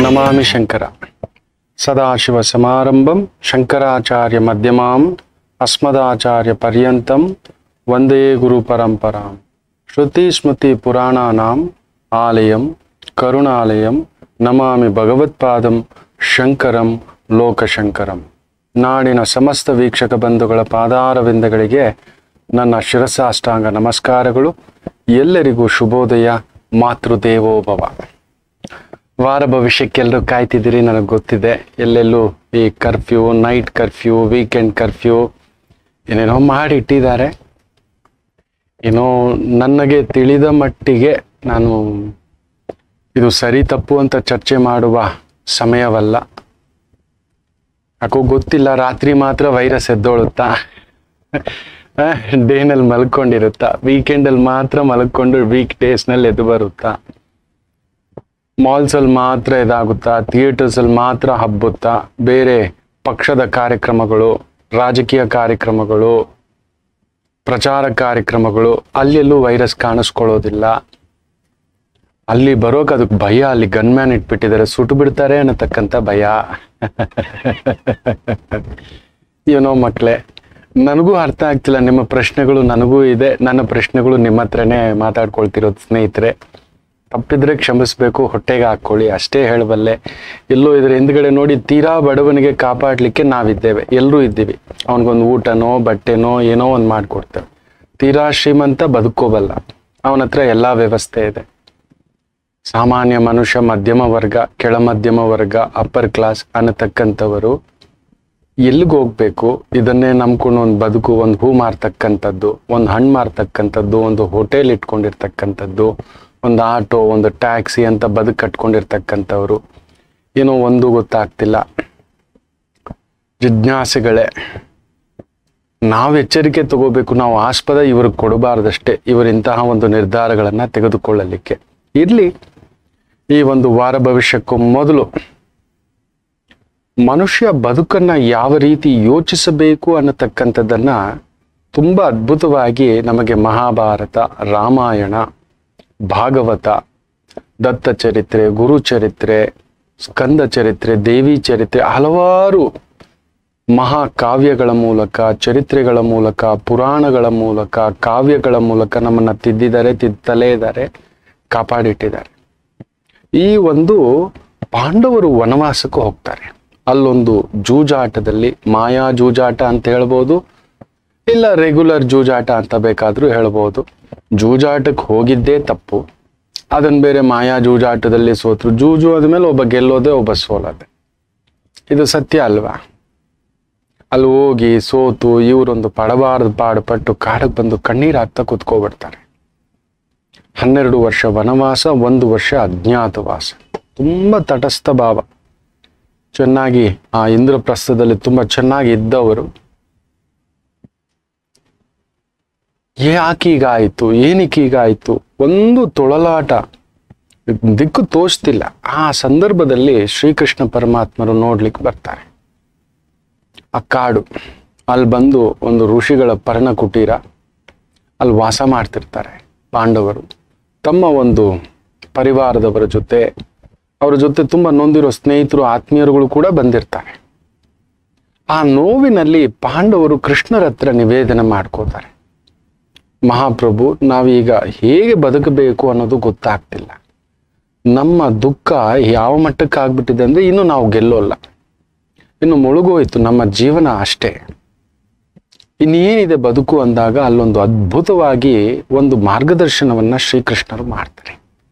ನಮಾಮಿ ಶಂಕರ ಸದಾಶಿವ ಸಮಾರಂಭಂ ಶಂಕರಾಚಾರ್ಯ ಮಧ್ಯಮಾಂ ಅಸ್ಮದಾಚಾರ್ಯ ಪರ್ಯಂತಂ ವಂದೇ ಗುರು ಪರಂಪರಾಂ ಶ್ರುತಿ ಸ್ಮೃತಿ ಪುರಾಣಾನಾಂ ಆಲಯಂ ಕರುಣಾಲಯಂ ನಮಾಮಿ ಭಗವತ್ಪಾದಂ ಶಂಕರಂ ಲೋಕಶಂಕರಂ ನಾಡಿನ ಸಮಸ್ತ ವೀಕ್ಷಕ ಬಂಧುಗಳ ಪಾದಾರವಿಂದಗಳಿಗೆ ನನ್ನ ಶಿರಸಾಷ್ಟಾಂಗ ನಮಸ್ಕಾರಗಳು ಎಲ್ಲರಿಗೂ ಶುಭೋದಯ ಮಾತೃದೇವೋಭವ ವಾರ ಭವಿಷ್ಯಕ್ಕೆಲ್ಲರೂ ಕಾಯ್ತಿದ್ದೀರಿ ನನಗೆ ಗೊತ್ತಿದೆ ಎಲ್ಲೆಲ್ಲೂ ಈ curfew night curfew weekend curfew ಏನೇನೋ ಮಾಡಿ ಇಟ್ಟಿದ್ದಾರೆ ಏನೋ ನನಗೆ ತಿಳಿದ ಮಟ್ಟಿಗೆ ನಾನು ಇದು ಸರಿ ತಪ್ಪು ಅಂತ ಚರ್ಚೆ ಮಾಡುವ ಸಮಯವಲ್ಲ ಯಾಕೋ ಗೊತ್ತಿಲ್ಲ ರಾತ್ರಿ ಮಾತ್ರ ವೈರಸ್ ಎದ್ದೋಳುತ್ತಾ ಡೇನಲ್ಲಿ ಮಲ್ಕೊಂಡಿರುತ್ತಾ ವೀಕೆಂಡಲ್ಲಿ ಮಾತ್ರ ಮಲ್ಕೊಂಡು ವೀಕ್ ಡೇಸ್ನಲ್ಲಿ ಎದ್ದು ಬರುತ್ತಾ ಮಾಲ್ಸಲ್ಲಿ ಮಾತ್ರ ಇದಾಗುತ್ತಾ ಥಿಯೇಟರ್ಸಲ್ಲಿ ಮಾತ್ರ ಹಬ್ಬುತ್ತಾ ಬೇರೆ ಪಕ್ಷದ ಕಾರ್ಯಕ್ರಮಗಳು ರಾಜಕೀಯ ಕಾರ್ಯಕ್ರಮಗಳು ಪ್ರಚಾರ ಕಾರ್ಯಕ್ರಮಗಳು ಅಲ್ಲೆಲ್ಲೂ ವೈರಸ್ ಕಾಣಿಸ್ಕೊಳ್ಳೋದಿಲ್ಲ ಅಲ್ಲಿ ಬರೋಕೆ ಅದಕ್ಕೆ ಭಯ ಅಲ್ಲಿ ಗನ್ಮ್ಯಾನ್ ಇಟ್ಬಿಟ್ಟಿದ್ದಾರೆ ಸುಟ್ಟು ಬಿಡ್ತಾರೆ ಅನ್ನತಕ್ಕಂಥ ಭಯ ಏನೋ ಮಕ್ಕಳೇ ನನಗೂ ಅರ್ಥ ಆಗ್ತಿಲ್ಲ ನಿಮ್ಮ ಪ್ರಶ್ನೆಗಳು ನನಗೂ ಇದೆ ನನ್ನ ಪ್ರಶ್ನೆಗಳು ನಿಮ್ಮ ಹತ್ರನೇ ಮಾತಾಡ್ಕೊಳ್ತಿರೋದು ಸ್ನೇಹಿತರೆ ತಪ್ಪಿದ್ರೆ ಕ್ಷಮಿಸ್ಬೇಕು ಹೊಟ್ಟೆಗೆ ಹಾಕೊಳ್ಳಿ ಅಷ್ಟೇ ಹೇಳಬಲ್ಲೆ ಎಲ್ಲೋ ಇದ್ರ ಹಿಂದ್ಗಡೆ ನೋಡಿ ತೀರಾ ಬಡವನಿಗೆ ಕಾಪಾಡಲಿಕ್ಕೆ ನಾವಿದ್ದೇವೆ ಎಲ್ಲರೂ ಇದ್ದೀವಿ ಅವನಿಗೊಂದು ಊಟನೋ ಬಟ್ಟೆನೋ ಏನೋ ಒಂದು ಮಾಡಿಕೊಡ್ತೇವೆ ತೀರಾ ಶ್ರೀಮಂತ ಬದುಕೋಬಲ್ಲ ಅವನ ಹತ್ರ ಎಲ್ಲ ವ್ಯವಸ್ಥೆ ಇದೆ ಸಾಮಾನ್ಯ ಮನುಷ್ಯ ಮಧ್ಯಮ ವರ್ಗ ಕೆಳ ಮಧ್ಯಮ ವರ್ಗ ಅಪ್ಪರ್ ಕ್ಲಾಸ್ ಅನ್ನತಕ್ಕಂಥವರು ಎಲ್ಲಿಗೆ ಹೋಗ್ಬೇಕು ಇದನ್ನೇ ನಂಬ್ಕೊಂಡು ಒಂದು ಬದುಕು ಒಂದು ಹೂ ಮಾರ್ತಕ್ಕಂಥದ್ದು ಒಂದು ಹಣ್ಣು ಮಾರ್ತಕ್ಕಂಥದ್ದು ಒಂದು ಹೋಟೆಲ್ ಇಟ್ಕೊಂಡಿರ್ತಕ್ಕಂಥದ್ದು ಒಂದು ಆಟೋ ಒಂದು ಟ್ಯಾಕ್ಸಿ ಅಂತ ಬದುಕು ಕಟ್ಕೊಂಡಿರ್ತಕ್ಕಂಥವ್ರು ಏನೋ ಒಂದು ಗೊತ್ತಾಗ್ತಿಲ್ಲ ಜಿಜ್ಞಾಸೆಗಳೇ ನಾವು ಎಚ್ಚರಿಕೆ ತಗೋಬೇಕು ನಾವು ಆಸ್ಪದ ಇವ್ರಿಗೆ ಕೊಡಬಾರ್ದಷ್ಟೇ ಇವರಿಂತಹ ಒಂದು ನಿರ್ಧಾರಗಳನ್ನ ತೆಗೆದುಕೊಳ್ಳಲಿಕ್ಕೆ ಇರ್ಲಿ ಈ ಒಂದು ವಾರ ಭವಿಷ್ಯಕ್ಕೂ ಮೊದಲು ಮನುಷ್ಯ ಬದುಕನ್ನ ಯಾವ ರೀತಿ ಯೋಚಿಸಬೇಕು ಅನ್ನತಕ್ಕಂಥದ್ದನ್ನ ತುಂಬಾ ಅದ್ಭುತವಾಗಿ ನಮಗೆ ಮಹಾಭಾರತ ರಾಮಾಯಣ ಭಾಗವತ ದತ್ತ ಚರಿತ್ರೆ ಗುರು ಚರಿತ್ರೆ ಸ್ಕಂದ ಚರಿತ್ರೆ ದೇವಿ ಚರಿತ್ರೆ ಹಲವಾರು ಮಹಾಕಾವ್ಯಗಳ ಮೂಲಕ ಚರಿತ್ರೆಗಳ ಮೂಲಕ ಪುರಾಣಗಳ ಮೂಲಕ ಕಾವ್ಯಗಳ ಮೂಲಕ ನಮ್ಮನ್ನ ತಿದ್ದಿದ್ದಾರೆ ತಿದ್ದಲೇ ಇದ್ದಾರೆ ಕಾಪಾಡಿಟ್ಟಿದ್ದಾರೆ ಈ ಒಂದು ಪಾಂಡವರು ವನವಾಸಕ್ಕೆ ಹೋಗ್ತಾರೆ ಅಲ್ಲೊಂದು ಜೂಜಾಟದಲ್ಲಿ ಮಾಯಾ ಜೂಜಾಟ ಅಂತ ಹೇಳ್ಬೋದು ಇಲ್ಲ ರೆಗ್ಯುಲರ್ ಜೂಜಾಟ ಅಂತ ಬೇಕಾದ್ರೂ ಹೇಳ್ಬೋದು ಜೂಜಾಟಕ್ಕೆ ಹೋಗಿದ್ದೇ ತಪ್ಪು ಅದನ್ನ ಬೇರೆ ಮಾಯಾ ಜೂಜಾಟದಲ್ಲಿ ಸೋತ್ರು ಜೂಜು ಆದ್ಮೇಲೆ ಒಬ್ಬ ಗೆಲ್ಲೋದೆ ಒಬ್ಬ ಸೋಲದೆ ಇದು ಸತ್ಯ ಅಲ್ವಾ ಅಲ್ಲಿ ಹೋಗಿ ಸೋತು ಇವರೊಂದು ಪಡಬಾರ್ದು ಪಾಡು ಪಟ್ಟು ಕಾಡಕ್ಕೆ ಬಂದು ಕಣ್ಣೀರು ಹಾಕ್ತಾ ಕುತ್ಕೋಬಿಡ್ತಾರೆ ಹನ್ನೆರಡು ವರ್ಷ ವನವಾಸ ಒಂದು ವರ್ಷ ಅಜ್ಞಾತವಾಸ ತುಂಬಾ ತಟಸ್ಥ ಭಾವ ಚೆನ್ನಾಗಿ ಆ ಇಂದ್ರಪ್ರಸ್ಥದಲ್ಲಿ ತುಂಬಾ ಚೆನ್ನಾಗಿ ಇದ್ದವರು ಯಾಕೀಗಾಯ್ತು ಏನಕ್ಕೀಗಾಯ್ತು ಒಂದು ತೊಳಲಾಟ ದಿಕ್ಕು ತೋಚ್ತಿಲ್ಲ ಆ ಸಂದರ್ಭದಲ್ಲಿ ಶ್ರೀಕೃಷ್ಣ ಪರಮಾತ್ಮರು ನೋಡ್ಲಿಕ್ಕೆ ಬರ್ತಾರೆ ಆ ಕಾಡು ಅಲ್ಲಿ ಬಂದು ಒಂದು ಋಷಿಗಳ ಪರ್ಣ ಕುಟೀರ ಅಲ್ಲಿ ವಾಸ ಮಾಡ್ತಿರ್ತಾರೆ ಪಾಂಡವರು ತಮ್ಮ ಒಂದು ಪರಿವಾರದವರ ಜೊತೆ ಅವರ ಜೊತೆ ತುಂಬಾ ನೊಂದಿರೋ ಸ್ನೇಹಿತರು ಆತ್ಮೀಯರುಗಳು ಕೂಡ ಬಂದಿರ್ತಾರೆ ಆ ನೋವಿನಲ್ಲಿ ಪಾಂಡವರು ಕೃಷ್ಣರ ಹತ್ರ ನಿವೇದನೆ ಮಾಡ್ಕೋತಾರೆ ಮಹಾಪ್ರಭು ನಾವೀಗ ಹೇಗೆ ಬದುಕಬೇಕು ಅನ್ನೋದು ಗೊತ್ತಾಗ್ತಿಲ್ಲ ನಮ್ಮ ದುಃಖ ಯಾವ ಮಟ್ಟಕ್ಕೆ ಆಗ್ಬಿಟ್ಟಿದೆ ಅಂದ್ರೆ ಇನ್ನು ನಾವು ಗೆಲ್ಲೋಲ್ಲ ಇನ್ನು ಮುಳುಗೋಯ್ತು ನಮ್ಮ ಜೀವನ ಅಷ್ಟೇ ಇನ್ನೇನಿದೆ ಬದುಕು ಅಂದಾಗ ಅಲ್ಲೊಂದು ಅದ್ಭುತವಾಗಿ ಒಂದು ಮಾರ್ಗದರ್ಶನವನ್ನ ಶ್ರೀಕೃಷ್ಣರು ಮಾಡ್ತಾರೆ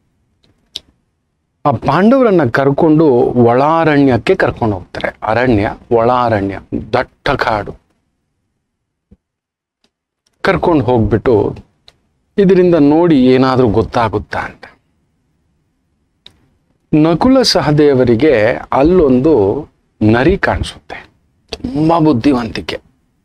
ಆ ಪಾಂಡವರನ್ನ ಕರ್ಕೊಂಡು ಒಳಾರಣ್ಯಕ್ಕೆ ಕರ್ಕೊಂಡು ಹೋಗ್ತಾರೆ ಅರಣ್ಯ ಒಳಾರಣ್ಯ ದಟ್ಟ ಕಾಡು ಕರ್ಕೊಂಡು ಹೋಗ್ಬಿಟ್ಟು ಇದರಿಂದ ನೋಡಿ ಏನಾದ್ರೂ ಗೊತ್ತಾಗುತ್ತಾ ಅಂತ ನಕುಲ ಸಹದೇವರಿಗೆ ಅಲ್ಲೊಂದು ನರಿ ಕಾಣಿಸುತ್ತೆ ತುಂಬಾ ಬುದ್ಧಿವಂತಿಕೆ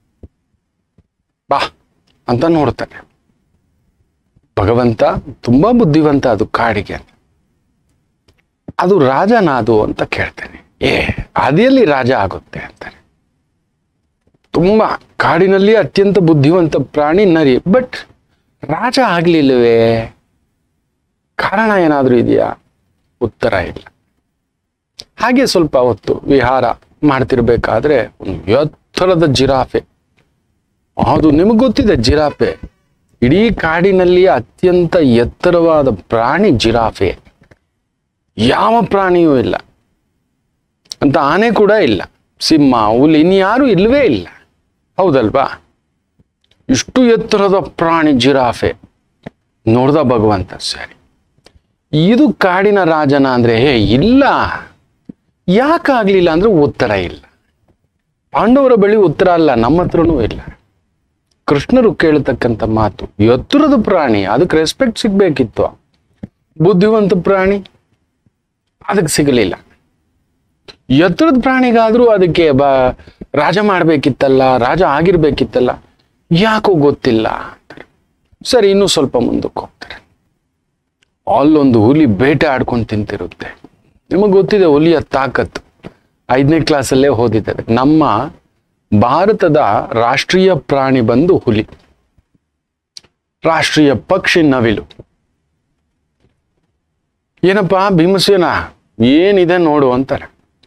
ಬಾ ಅಂತ ನೋಡ್ತಾನೆ ಭಗವಂತ ತುಂಬಾ ಬುದ್ಧಿವಂತ ಅದು ಕಾಡಿಗೆ ಅದು ರಾಜನಾದು ಅಂತ ಕೇಳ್ತೇನೆ ಏ ಅದೆಲ್ಲಿ ರಾಜ ಆಗುತ್ತೆ ಅಂತಾನೆ ತುಂಬಾ ಕಾಡಿನಲ್ಲಿ ಅತ್ಯಂತ ಬುದ್ಧಿವಂತ ಪ್ರಾಣಿ ನರಿ ಬಟ್ ರಾಜ ಆಗ್ಲಿಲ್ವೇ ಕಾರಣ ಏನಾದ್ರೂ ಇದೆಯಾ ಉತ್ತರ ಇಲ್ಲ ಹಾಗೆ ಸ್ವಲ್ಪ ಹೊತ್ತು ವಿಹಾರ ಮಾಡ್ತಿರ್ಬೇಕಾದ್ರೆ ಒಂದು ಎತ್ತರದ ಜಿರಾಫೆ ಅದು ನಿಮಗೆ ಗೊತ್ತಿದೆ ಜಿರಾಫೆ ಇಡೀ ಕಾಡಿನಲ್ಲಿ ಅತ್ಯಂತ ಎತ್ತರವಾದ ಪ್ರಾಣಿ ಜಿರಾಫೆ ಯಾವ ಪ್ರಾಣಿಯೂ ಇಲ್ಲ ಅಂತ ಆನೆ ಕೂಡ ಇಲ್ಲ ಸಿಂಹ ಹುಲಿ ಇನ್ಯಾರು ಇಲ್ಲವೇ ಇಲ್ಲ ಹೌದಲ್ವಾ ಇಷ್ಟು ಎತ್ತರದ ಪ್ರಾಣಿ ಜಿರಾಫೆ ನೋಡ್ದ ಭಗವಂತ ಸರಿ ಇದು ಕಾಡಿನ ರಾಜನ ಅಂದ್ರೆ ಹೇ ಇಲ್ಲ ಯಾಕಾಗ್ಲಿಲ್ಲ ಅಂದ್ರೆ ಉತ್ತರ ಇಲ್ಲ ಪಾಂಡವರ ಬಳಿ ಉತ್ತರ ಅಲ್ಲ ನಮ್ಮ ಹತ್ರನೂ ಇಲ್ಲ ಕೃಷ್ಣರು ಕೇಳತಕ್ಕಂಥ ಮಾತು ಎತ್ತರದ ಪ್ರಾಣಿ ಅದಕ್ಕೆ ರೆಸ್ಪೆಕ್ಟ್ ಸಿಗ್ಬೇಕಿತ್ತು ಬುದ್ಧಿವಂತ ಪ್ರಾಣಿ ಅದಕ್ಕೆ ಸಿಗಲಿಲ್ಲ ಎತ್ತರದ ಪ್ರಾಣಿಗಾದ್ರೂ ಅದಕ್ಕೆ ಬ ರಾಜ ಮಾಡ್ಬೇಕಿತ್ತಲ್ಲ ರಾಜ ಆಗಿರ್ಬೇಕಿತ್ತಲ್ಲ ಯಾಕೋ ಗೊತ್ತಿಲ್ಲ ಅಂತಾರೆ. ಸರಿ ಇನ್ನೂ ಸ್ವಲ್ಪ ಮುಂದಕ್ಕೆ ಹೋಗ್ತಾರೆ ಅಲ್ಲೊಂದು ಹುಲಿ ಬೇಟೆ ಆಡ್ಕೊಂಡು ತಿಂತಿರುತ್ತೆ ನಿಮಗೆ ಗೊತ್ತಿದೆ ಹುಲಿಯ ತಾಕತ್ತು ಐದನೇ ಕ್ಲಾಸಲ್ಲೇ ಓದಿದ್ದಾರೆ ನಮ್ಮ ಭಾರತದ ರಾಷ್ಟ್ರೀಯ ಪ್ರಾಣಿ ಬಂದು ಹುಲಿ ರಾಷ್ಟ್ರೀಯ ಪಕ್ಷಿ ನವಿಲು ಏನಪ್ಪ ಭೀಮಸೇನ ಏನಿದೆ ನೋಡು ಅಂತಾರೆ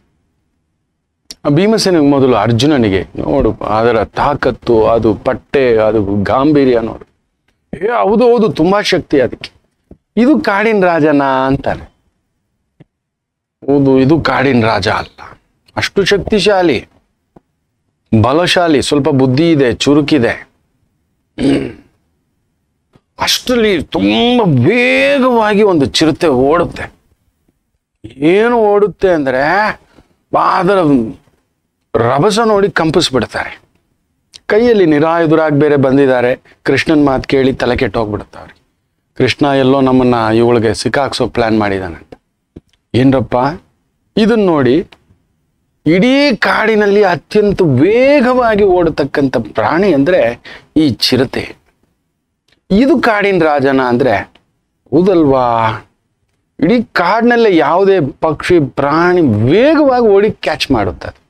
ಆ ಭೀಮಸೇನಿಗೆ ಮೊದಲು ಅರ್ಜುನನಿಗೆ ನೋಡು ಅದರ ತಾಕತ್ತು ಅದು ಪಟ್ಟೆ ಅದು ಗಾಂಭೀರ್ಯ ನೋಡು ಏ ಹೌದು ಹೌದು ತುಂಬಾ ಶಕ್ತಿ ಅದಕ್ಕೆ ಇದು ಕಾಡಿನ ರಾಜನ ಅಂತಾರೆ ಹೌದು ಇದು ಕಾಡಿನ ರಾಜ ಅಲ್ಲ ಅಷ್ಟು ಶಕ್ತಿಶಾಲಿ ಬಲಶಾಲಿ ಸ್ವಲ್ಪ ಬುದ್ಧಿ ಇದೆ ಚುರುಕಿದೆ ಹ್ಮ್. ಅಷ್ಟರಲ್ಲಿ ತುಂಬಾ ವೇಗವಾಗಿ ಒಂದು ಚಿರತೆ ಓಡುತ್ತೆ ಏನು ಓಡುತ್ತೆ ಅಂದ್ರೆ ಅದರ ರಭಸ ನೋಡಿ ಕಂಪಿಸ್ಬಿಡ್ತಾರೆ ಕೈಯಲ್ಲಿ ನಿರಾಯುಧರಾಗಿ ಬೇರೆ ಬಂದಿದ್ದಾರೆ ಕೃಷ್ಣನ್ ಮಾತು ಕೇಳಿ ತಲೆ ಕೆಟ್ಟೋಗ್ಬಿಡ್ತಾವ್ರೆ ಕೃಷ್ಣ ಎಲ್ಲೋ ನಮ್ಮನ್ನ ಇವಳಿಗೆ ಸಿಕ್ಕಾಕ್ಸೋ ಪ್ಲಾನ್ ಮಾಡಿದಾನಂತ ಏನ್ರಪ್ಪ ಇದನ್ನ ನೋಡಿ ಇಡೀ ಕಾಡಿನಲ್ಲಿ ಅತ್ಯಂತ ವೇಗವಾಗಿ ಓಡತಕ್ಕಂಥ ಪ್ರಾಣಿ ಅಂದ್ರೆ ಈ ಚಿರತೆ ಇದು ಕಾಡಿನ ರಾಜನ ಅಂದ್ರೆ ಹೌದಲ್ವಾ ಇಡೀ ಕಾಡಿನಲ್ಲೇ ಯಾವುದೇ ಪಕ್ಷಿ ಪ್ರಾಣಿ ವೇಗವಾಗಿ ಓಡಿ ಕ್ಯಾಚ್ ಮಾಡುತ್ತೆ ಅದು.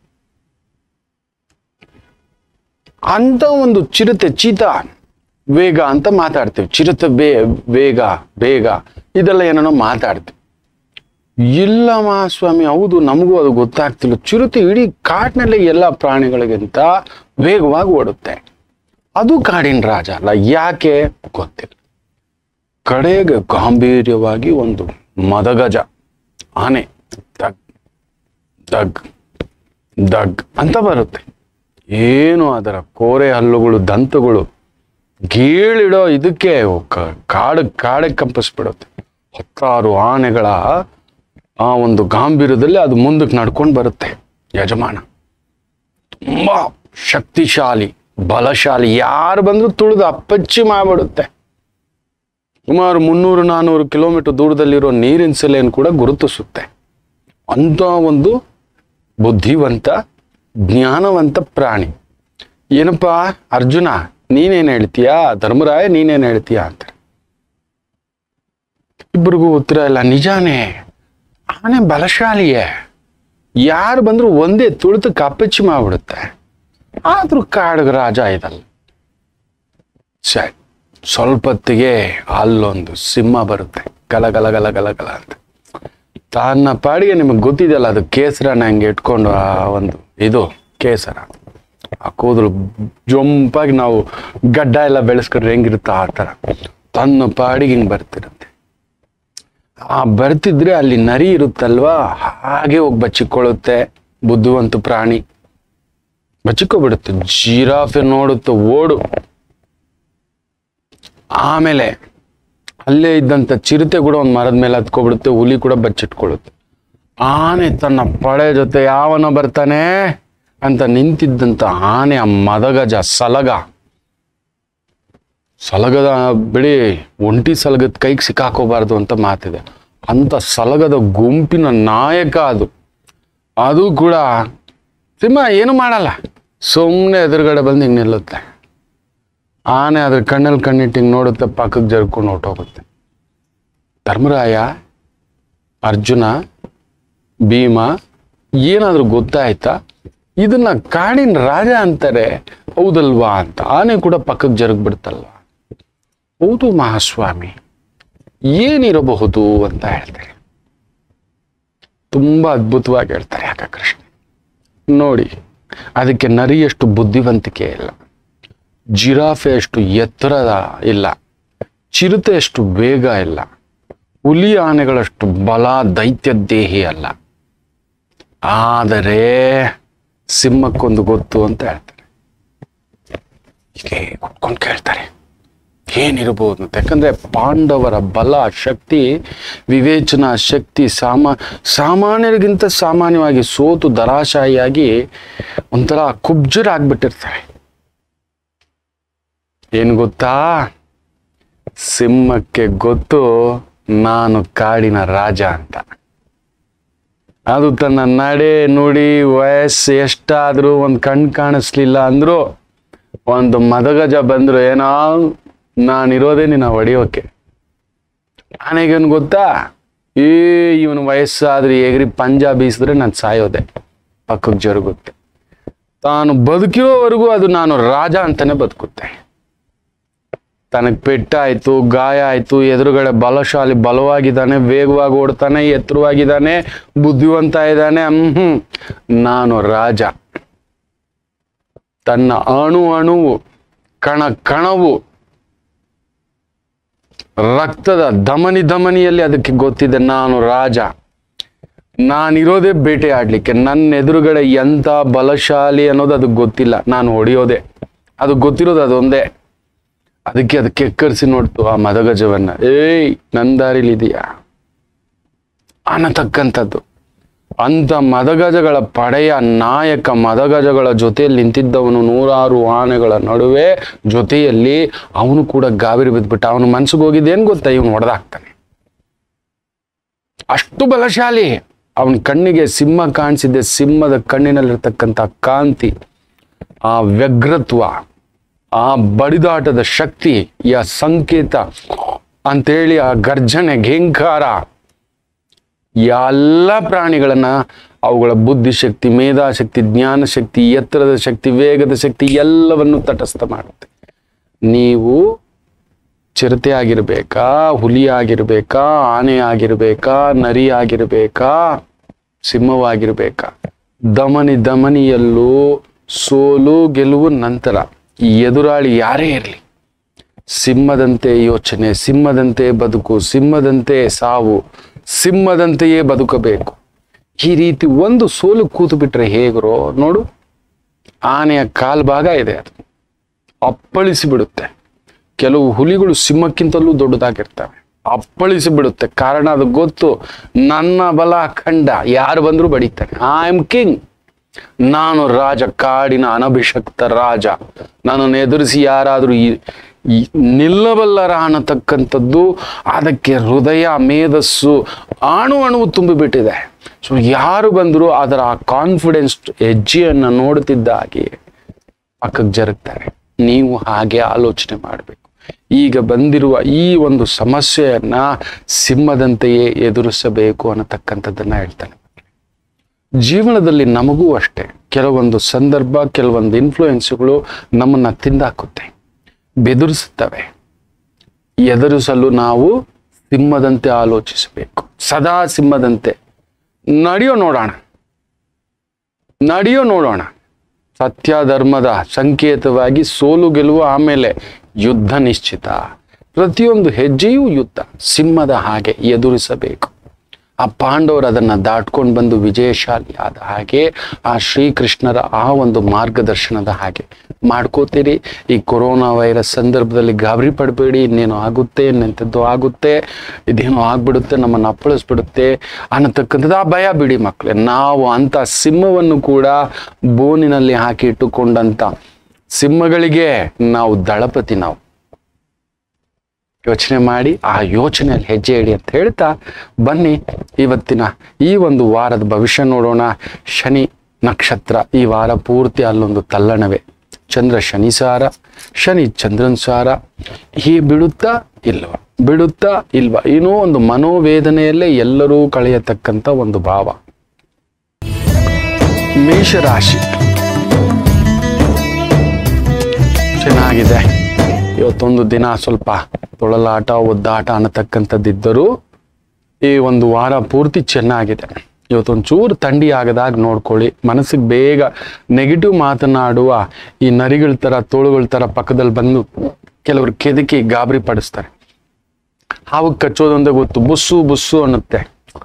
ಅಂತ ಒಂದು ಚಿರತೆ ಚೀತ ವೇಗ ಅಂತ ಮಾತಾಡ್ತೀವಿ ಚಿರತೆ ಬೇ ವೇಗ ಬೇಗ ಇದೆಲ್ಲ ಏನೇನೋ ಮಾತಾಡ್ತೀವಿ ಇಲ್ಲ ಮಹಾಸ್ವಾಮಿ ಹೌದು ನಮಗೂ ಅದು ಗೊತ್ತಾಗ್ತಿಲ್ಲ ಚಿರತೆ ಇಡೀ ಕಾಡಿನಲ್ಲೇ ಎಲ್ಲ ಪ್ರಾಣಿಗಳಿಗಿಂತ ವೇಗವಾಗಿ ಓಡುತ್ತೆ ಅದು ಕಾಡಿನ ರಾಜ ಅಲ್ಲ ಯಾಕೆ ಗೊತ್ತಿಲ್ಲ ಕಡೆಗೆ ಗಾಂಭೀರ್ಯವಾಗಿ ಒಂದು ಮದಗಜ ಆನೆ ದಗ್ ದಗ್ ದಗ್ ಅಂತ ಬರುತ್ತೆ ಏನು ಅದರ ಕೋರೆ ಹಲ್ಲುಗಳು ದಂತಗಳು ಗೀಳಿಡೋ ಇದಕ್ಕೆ ಕ- ಕಾಡು ಕಾಡೆ ಕಂಪಿಸ್ಬಿಡುತ್ತೆ ಹತ್ತಾರು ಆನೆಗಳ ಆ ಒಂದು ಗಾಂಭೀರ್ಯದಲ್ಲಿ ಅದು ಮುಂದಕ್ಕೆ ನಡ್ಕೊಂಡು ಬರುತ್ತೆ ಯಜಮಾನ ತುಂಬಾ ಶಕ್ತಿಶಾಲಿ ಬಲಶಾಲಿ ಯಾರು ಬಂದ್ರು ತುಳಿದು ಅಪ್ಪಚ್ಚಿ ಮಾಡ್ಬಿಡುತ್ತೆ ಸುಮಾರು ಮುನ್ನೂರು ನಾನ್ನೂರು ಕಿಲೋಮೀಟರ್ ದೂರದಲ್ಲಿರೋ ನೀರಿನ ಸೆಲೆಯನ್ನು ಕೂಡ ಗುರುತಿಸುತ್ತೆ ಅಂತ ಒಂದು ಬುದ್ಧಿವಂತ ಜ್ಞಾನವಂತ ಪ್ರಾಣಿ ಏನಪ್ಪ ಅರ್ಜುನ ನೀನೇನ್ ಹೇಳ್ತೀಯಾ ಧರ್ಮರಾಯ ನೀನೇನ್ ಹೇಳ್ತೀಯಾ ಅಂತ ಇಬ್ಬರಿಗೂ ಉತ್ತರ ಇಲ್ಲ ನಿಜಾನೇ ಆನೆ ಬಲಶಾಲಿಯೇ ಯಾರು ಬಂದ್ರು ಒಂದೇ ತುಳಿದು ಕಪ್ಪಚ್ಚಿ ಮಾಡ್ಬಿಡುತ್ತೆ ಆದ್ರೂ ಕಾಡ್ಗ ರಾಜ ಇದಲ್ಲ ಸರಿ ಸ್ವಲ್ಪ ಹೊತ್ತಿಗೆ ಅಲ್ಲೊಂದು ಸಿಂಹ ಬರುತ್ತೆ ಗಲ ಗಲ ಗಲ ಗಲ ಗಲ ಅಂತ ತನ್ನ ಪಾಡಿಗೆ ನಿಮಗೆ ಗೊತ್ತಿದೆಯಲ್ಲ ಅದು ಕೇಸರನ ಹಂಗೆ ಇಟ್ಕೊಂಡು ಆ ಒಂದು ಇದು ಕೇಸರ ಆ ಕೂದಲು ಜೊಂಪಾಗಿ ನಾವು ಗಡ್ಡ ಎಲ್ಲ ಬೆಳೆಸ್ಕೊಂಡ್ರೆ ಹೆಂಗಿರುತ್ತೋ ಆ ಥರ ತನ್ನ ಪಾಡಿಗೆ ಹಿಂಗೆ ಬರ್ತಿರುತ್ತೆ ಆ ಬರ್ತಿದ್ರೆ ಅಲ್ಲಿ ನರಿ ಇರುತ್ತಲ್ವಾ ಹಾಗೆ ಹೋಗಿ ಬಚ್ಚಿಕೊಳ್ಳುತ್ತೆ ಬುದ್ಧಿವಂತ ಪ್ರಾಣಿ ಬಚ್ಚಿಕೊಬಿಡುತ್ತೆ ಜಿರಾಫೆ ನೋಡುತ್ತೆ ಓಡು ಆಮೇಲೆ ಅಲ್ಲೇ ಇದ್ದಂತ ಚಿರತೆ ಕೂಡ ಒಂದು ಮರದ ಮೇಲೆ ಹತ್ಕೊಬಿಡುತ್ತೆ ಹುಲಿ ಕೂಡ ಬಚ್ಚಿಟ್ಕೊಳ್ಳುತ್ತೆ ಆನೆ ತನ್ನ ಪಡೆ ಜೊತೆ ಯಾವನ ಬರ್ತಾನೆ ಅಂತ ನಿಂತಿದ್ದಂತ ಆನೆ ಆ ಮದಗಜ ಸಲಗ ಸಲಗದ ಬಿಡಿ ಒಂಟಿ ಸಲಗದ ಕೈಗೆ ಸಿಕ್ಕಾಕೋಬಾರ್ದು ಅಂತ ಮಾತಿದೆ ಅಂತ ಸಲಗದ ಗುಂಪಿನ ನಾಯಕ ಅದು ಅದು ಕೂಡ ಸಿಂಹ ಏನು ಮಾಡಲ್ಲ ಸುಮ್ಮನೆ ಎದುರುಗಡೆ ಬಂದು ಹಿಂಗೆ ನಿಲ್ಲುತ್ತೆ ಆನೆ ಅದ್ರ ಕಣ್ಣಲ್ಲಿ ಕಣ್ಣಿಟ್ಟು ಹಿಂಗೆ ನೋಡುತ್ತೆ ಪಕ್ಕಕ್ಕೆ ಜರ್ಕೊಂಡು ಹೊರ್ಟೋಗುತ್ತೆ ಧರ್ಮರಾಯ ಅರ್ಜುನ ಭೀಮ ಏನಾದರೂ ಗೊತ್ತಾಯ್ತಾ ಇದನ್ನ ಕಾಡಿನ ರಾಜ ಅಂತಾರೆ ಹೌದಲ್ವಾ ಅಂತ ಆನೆ ಕೂಡ ಪಕ್ಕಕ್ಕೆ ಜರುಗ್ ಬಿಡ್ತಲ್ವಾ ಹೌದು ಮಹಾಸ್ವಾಮಿ ಏನಿರಬಹುದು ಅಂತ ಹೇಳ್ತಾರೆ ತುಂಬಾ ಅದ್ಭುತವಾಗಿ ಹೇಳ್ತಾರೆ ಯಾಕ ಕೃಷ್ಣ ನೋಡಿ ಅದಕ್ಕೆ ನರಿಯಷ್ಟು ಬುದ್ಧಿವಂತಿಕೆ ಇಲ್ಲ ಜಿರಾಫೆಯಷ್ಟು ಎತ್ತರದ ಇಲ್ಲ ಚಿರತೆಯಷ್ಟು ವೇಗ ಇಲ್ಲ ಹುಲಿ ಆನೆಗಳಷ್ಟು ಬಲ ದೈತ್ಯ ದೇಹಿ ಅಲ್ಲ ಆದರೆ ಸಿಂಹಕ್ಕೊಂದು ಗೊತ್ತು ಅಂತ ಹೇಳ್ತಾರೆ ಹೀಗೆ ಕುತ್ಕೊಂಡು ಕೇಳ್ತಾರೆ ಏನಿರ್ಬೋದು ಅಂತ ಯಾಕಂದ್ರೆ ಪಾಂಡವರ ಬಲ ಶಕ್ತಿ ವಿವೇಚನಾ ಶಕ್ತಿ ಸಾಮಾ ಸಾಮಾನ್ಯರಿಗಿಂತ ಸಾಮಾನ್ಯವಾಗಿ ಸೋತು ದರಾಶಾಹಿಯಾಗಿ ಒಂಥರ ಕುಬ್ಜರಾಗ್ಬಿಟ್ಟಿರ್ತಾರೆ ಏನು ಗೊತ್ತಾ ಸಿಂಹಕ್ಕೆ ಗೊತ್ತು ನಾನು ಕಾಡಿನ ರಾಜ ಅಂತ ಅದು ತನ್ನ ನಡೆ ನುಡಿ ವಯಸ್ಸು ಎಷ್ಟಾದ್ರೂ ಒಂದು ಕಣ್ ಕಾಣಿಸ್ಲಿಲ್ಲ ಅಂದ್ರು ಒಂದು ಮದಗಜ ಬಂದ್ರು ಏನೋ ನಾನಿರೋದೇ ನಿನ್ನ ಹೊಡೆಯೋಕೆ ಆನೆಗೇನು ಗೊತ್ತಾ ಏ ಇವನು ವಯಸ್ಸಾದ್ರೆ ಎಗರಿ ಪಂಜಾ ಬೀಸಿದ್ರೆ ನಾನು ಸಾಯೋದೆ ಪಕ್ಕಕ್ಕೆ ಜರುಗುತ್ತೆ ತಾನು ಬದುಕಿರೋವರೆಗೂ ಅದು ನಾನು ರಾಜ ಅಂತಾನೆ ಬದುಕುತ್ತೆ ತನಗೆ ಪೆಟ್ಟಾಯ್ತು ಗಾಯ ಆಯ್ತು ಎದುರುಗಡೆ ಬಲಶಾಲಿ ಬಲವಾಗಿದ್ದಾನೆ ವೇಗವಾಗಿ ಓಡ್ತಾನೆ ಎತ್ತರವಾಗಿದ್ದಾನೆ ಬುದ್ಧಿವಂತ ಇದ್ದಾನೆ ಹ್ಮ್ ನಾನು ರಾಜ ತನ್ನ ಅಣು ಅಣುವು ಕಣ ಕಣವು ರಕ್ತದ ಧಮನಿ ಧಮನಿಯಲ್ಲಿ ಅದಕ್ಕೆ ಗೊತ್ತಿದೆ ನಾನು ರಾಜ ನಾನಿರೋದೇ ಬೇಟೆ ಆಡ್ಲಿಕ್ಕೆ ನನ್ನ ಎದುರುಗಡೆ ಎಂತ ಬಲಶಾಲಿ ಅನ್ನೋದು ಅದಕ್ಕೆ ಗೊತ್ತಿಲ್ಲ ನಾನು ಹೊಡೆಯೋದೆ ಅದು ಗೊತ್ತಿರೋದು ಅದೊಂದೇ ಅದಕ್ಕೆ ಅದು ಕೆಕ್ಕರಿಸಿ ನೋಡ್ತು ಆ ಮದಗಜವನ್ನ ಏಯ್ ನನ್ನ ದಾರಿಲಿದೆಯಾ ಅನ್ನತಕ್ಕಂಥದ್ದು ಅಂತ ಮದಗಜಗಳ ಪಡೆಯ ನಾಯಕ ಮದಗಜಗಳ ಜೊತೆಯಲ್ಲಿ ನಿಂತಿದ್ದವನು ನೂರಾರು ಆನೆಗಳ ನಡುವೆ ಜೊತೆಯಲ್ಲಿ ಅವನು ಕೂಡ ಗಾಬರಿ ಬಿದ್ಬಿಟ್ಟ ಅವನ ಮನ್ಸಿಗೆ ಹೋಗಿದ್ದೇನು ಗೊತ್ತಾ ಇವನು ಹೊಡೆದಾಕ್ತಾನೆ ಅಷ್ಟು ಬಲಶಾಲಿ ಅವನ ಕಣ್ಣಿಗೆ ಸಿಂಹ ಕಾಣಿಸಿದ್ದೆ ಸಿಂಹದ ಕಣ್ಣಿನಲ್ಲಿರ್ತಕ್ಕಂಥ ಕಾಂತಿ ಆ ವ್ಯಗ್ರತ್ವ ಆ ಬಡಿದಾಟದ ಶಕ್ತಿ ಆ ಸಂಕೇತ ಅಂತೇಳಿ ಆ ಗರ್ಜನೆ ಘೇಂಕಾರ ಎಲ್ಲ ಪ್ರಾಣಿಗಳನ್ನ ಅವುಗಳ ಬುದ್ಧಿಶಕ್ತಿ ಮೇಧಾಶಕ್ತಿ ಜ್ಞಾನಶಕ್ತಿ ಎತ್ತರದ ಶಕ್ತಿ ವೇಗದ ಶಕ್ತಿ ಎಲ್ಲವನ್ನು ತಟಸ್ಥ ಮಾಡುತ್ತೆ ನೀವು ಚಿರತೆ ಆಗಿರ್ಬೇಕಾ ಹುಲಿ ಆಗಿರ್ಬೇಕಾ ಆನೆ ಆಗಿರ್ಬೇಕಾ ನರಿ ಆಗಿರ್ಬೇಕಾ ಸಿಂಹವಾಗಿರ್ಬೇಕಾ ದಮನಿ ದಮನಿಯಲ್ಲೂ ಸೋಲು ಗೆಲುವು ನಂತರ ಈ ಎದುರಾಳಿ ಯಾರೇ ಇರಲಿ ಸಿಂಹದಂತೆ ಯೋಚನೆ ಸಿಂಹದಂತೆ ಬದುಕು ಸಿಂಹದಂತೆ ಸಾವು ಸಿಂಹದಂತೆಯೇ ಬದುಕಬೇಕು ಈ ರೀತಿ ಒಂದು ಸೋಲು ಕೂತು ಬಿಟ್ರೆ ಹೇಗ್ರೋ ನೋಡು ಆನೆಯ ಕಾಲ್ಭಾಗ ಇದೆ ಅದು ಅಪ್ಪಳಿಸಿ ಬಿಡುತ್ತೆ ಕೆಲವು ಹುಲಿಗಳು ಸಿಂಹಕ್ಕಿಂತಲೂ ದೊಡ್ಡದಾಗಿರ್ತವೆ ಅಪ್ಪಳಿಸಿ ಬಿಡುತ್ತೆ ಕಾರಣ ಅದು ಗೊತ್ತು ನನ್ನ ಬಲ ಖಂಡ ಯಾರು ಬಂದರೂ ಬಡಿತಾನೆ ಐ ಆಮ್ ಕಿಂಗ್ ನಾನು ರಾಜ ಕಾಡಿನ ಅನಭಿಷಕ್ತ ರಾಜ ನನ್ನನ್ನು ಎದುರಿಸಿ ಯಾರಾದರೂ ಈ- ಈ ನಿಲ್ಲಬಲ್ಲರ ಅನ್ನತಕ್ಕಂಥದ್ದು ಅದಕ್ಕೆ ಹೃದಯ ಮೇಧಸ್ಸು ಅಣು ಅಣುವು ತುಂಬಿಬಿಟ್ಟಿದೆ ಸೊ ಯಾರು ಬಂದರೂ ಅದರ ಆ ಕಾನ್ಫಿಡೆನ್ಸ್ ಹೆಜ್ಜೆಯನ್ನು ನೋಡುತ್ತಿದ್ದಾಗೆ ಪಕ್ಕಕ್ಕೆ ಜರುಗ್ತಾರೆ ನೀವು ಹಾಗೆ ಆಲೋಚನೆ ಮಾಡಬೇಕು ಈಗ ಬಂದಿರುವ ಈ ಒಂದು ಸಮಸ್ಯೆಯನ್ನ ಸಿಂಹದಂತೆಯೇ ಎದುರಿಸಬೇಕು ಅನ್ನತಕ್ಕಂಥದ್ದನ್ನ ಹೇಳ್ತಾನೆ ಜೀವನದಲ್ಲಿ ನಮಗೂ ಅಷ್ಟೇ ಕೆಲವೊಂದು ಸಂದರ್ಭ ಕೆಲವೊಂದು ಇನ್ಫ್ಲೂಯೆನ್ಸ್ಗಳು ನಮ್ಮನ್ನ ತಿಂದಾಕುತ್ತೆ ಬೆದರಿಸುತ್ತವೆ ಎದುರಿಸಲು ನಾವು ಸಿಂಹದಂತೆ ಆಲೋಚಿಸಬೇಕು ಸದಾ ಸಿಂಹದಂತೆ ನಡೆಯೋ ನೋಡೋಣ ನಡೆಯೋ ನೋಡೋಣ ಸತ್ಯ ಧರ್ಮದ ಸಂಕೇತವಾಗಿ ಸೋಲು ಗೆಲುವು ಆಮೇಲೆ ಯುದ್ಧ ನಿಶ್ಚಿತ ಪ್ರತಿಯೊಂದು ಹೆಜ್ಜೆಯೂ ಯುದ್ಧ ಸಿಂಹದ ಹಾಗೆ ಎದುರಿಸಬೇಕು ಆ ಪಾಂಡವರು ಅದನ್ನ ದಾಟ್ಕೊಂಡು ಬಂದು ವಿಜಯಶಾಲಿ ಆದ ಹಾಗೆ ಆ ಶ್ರೀಕೃಷ್ಣರ ಆ ಒಂದು ಮಾರ್ಗದರ್ಶನದ ಹಾಗೆ ಮಾಡ್ಕೋತೀರಿ ಈ ಕೊರೋನಾ ವೈರಸ್ ಸಂದರ್ಭದಲ್ಲಿ ಗಾಬರಿ ಪಡಬೇಡಿ ಇನ್ನೇನೋ ಆಗುತ್ತೆ ಇನ್ನೆಂಥದ್ದು ಆಗುತ್ತೆ ಇದೇನೋ ಆಗ್ಬಿಡುತ್ತೆ ನಮ್ಮನ್ನು ಅಪ್ಪಳಿಸ್ಬಿಡುತ್ತೆ ಅನ್ನತಕ್ಕಂಥದ್ದು ಆ ಭಯ ಬಿಡಿ ಮಕ್ಕಳೇ ನಾವು ಅಂತ ಸಿಂಹವನ್ನು ಕೂಡ ಬೋನಿನಲ್ಲಿ ಹಾಕಿ ಇಟ್ಟುಕೊಂಡಂತ ಸಿಂಹಗಳಿಗೆ ನಾವು ದಳಪತಿ ನಾವು ಯೋಚನೆ ಮಾಡಿ ಆ ಯೋಚನೆಯಲ್ಲಿ ಹೆಜ್ಜೆ ಇಡಿ ಅಂತ ಹೇಳ್ತಾ ಬನ್ನಿ ಇವತ್ತಿನ ಈ ಒಂದು ವಾರದ ಭವಿಷ್ಯ ನೋಡೋಣ ಶನಿ ನಕ್ಷತ್ರ ಈ ವಾರ ಪೂರ್ತಿ ಅಲ್ಲೊಂದು ತಲ್ಲಣವೇ ಚಂದ್ರ ಶನಿ ಸಾರ ಶನಿ ಚಂದ್ರನ್ ಸಾರ ಹೀ ಬಿಡುತ್ತಾ ಇಲ್ವ ಬಿಡುತ್ತಾ ಇಲ್ವಾ ಏನೋ ಒಂದು ಮನೋವೇದನೆಯಲ್ಲೇ ಎಲ್ಲರೂ ಕಳೆಯತಕ್ಕಂಥ ಒಂದು ಭಾವ ಮೇಷರಾಶಿ ಚೆನ್ನಾಗಿದೆ ಇವತ್ತೊಂದು ದಿನ ಸ್ವಲ್ಪ ತೊಳಲಾಟ ಒದ್ದಾಟ ಅನ್ನತಕ್ಕಂಥದ್ದಿದ್ದರೂ ಈ ಒಂದು ವಾರ ಪೂರ್ತಿ ಚೆನ್ನಾಗಿದೆ ಇವತ್ತೊಂದು ಚೂರು ಥಂಡಿ ಆಗದಾಗ ನೋಡ್ಕೊಳ್ಳಿ ಮನಸ್ಸಿಗೆ ಬೇಗ ನೆಗೆಟಿವ್ ಮಾತನಾಡುವ ಈ ನರಿಗಳ ಥರ ತೋಳುಗಳ ಥರ ಪಕ್ಕದಲ್ಲಿ ಬಂದು ಕೆಲವರು ಕೆದಕಿ ಗಾಬರಿ ಪಡಿಸ್ತಾರೆ ಹಾವು ಕಚ್ಚೋದೊಂದೇ ಗೊತ್ತು ಬುಸ್ಸು ಬುಸ್ಸು ಅನ್ನುತ್ತೆ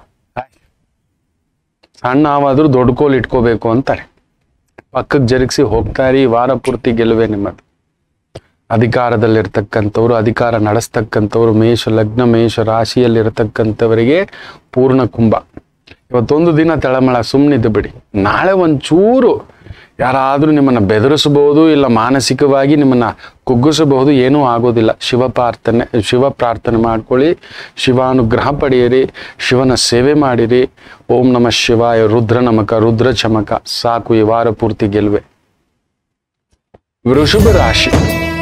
ಸಣ್ಣ ಹಾವಾದ್ರೂ ದೊಡ್ಡ ಕೋಲ್ ಇಟ್ಕೋಬೇಕು ಅಂತಾರೆ ಪಕ್ಕಕ್ಕೆ ಜರುಗಿಸಿ ಹೋಗ್ತಾರಿ ವಾರ ಪೂರ್ತಿ ಗೆಲುವೆ ನಿಮ್ಮದು ಅಧಿಕಾರದಲ್ಲಿರ್ತಕ್ಕಂಥವ್ರು ಅಧಿಕಾರ ನಡೆಸ್ತಕ್ಕಂಥವ್ರು ಮೇಷ ಲಗ್ನ ಮೇಷ ರಾಶಿಯಲ್ಲಿರ್ತಕ್ಕಂಥವರಿಗೆ ಪೂರ್ಣ ಕುಂಭ ಇವತ್ತೊಂದು ದಿನ ತಳಮಳ ಸುಮ್ಮನಿದ್ದು ಬಿಡಿ ನಾಳೆ ಒಂಚೂರು ಯಾರಾದರೂ ನಿಮ್ಮನ್ನು ಬೆದರಿಸಬಹುದು ಇಲ್ಲ ಮಾನಸಿಕವಾಗಿ ನಿಮ್ಮನ್ನ ಕುಗ್ಗಿಸಬಹುದು ಏನೂ ಆಗೋದಿಲ್ಲ ಶಿವ ಪ್ರಾರ್ಥನೆ ಶಿವ ಪ್ರಾರ್ಥನೆ ಮಾಡ್ಕೊಳ್ಳಿ ಶಿವಾನುಗ್ರಹ ಪಡೆಯಿರಿ ಶಿವನ ಸೇವೆ ಮಾಡಿರಿ ಓಂ ನಮ ಶಿವಾಯ ರುದ್ರ ನಮಕ ರುದ್ರ ಚಮಕ ಸಾಕು ಈ ವಾರ ಪೂರ್ತಿ ಗೆಲುವೆ ವೃಷಭ ರಾಶಿ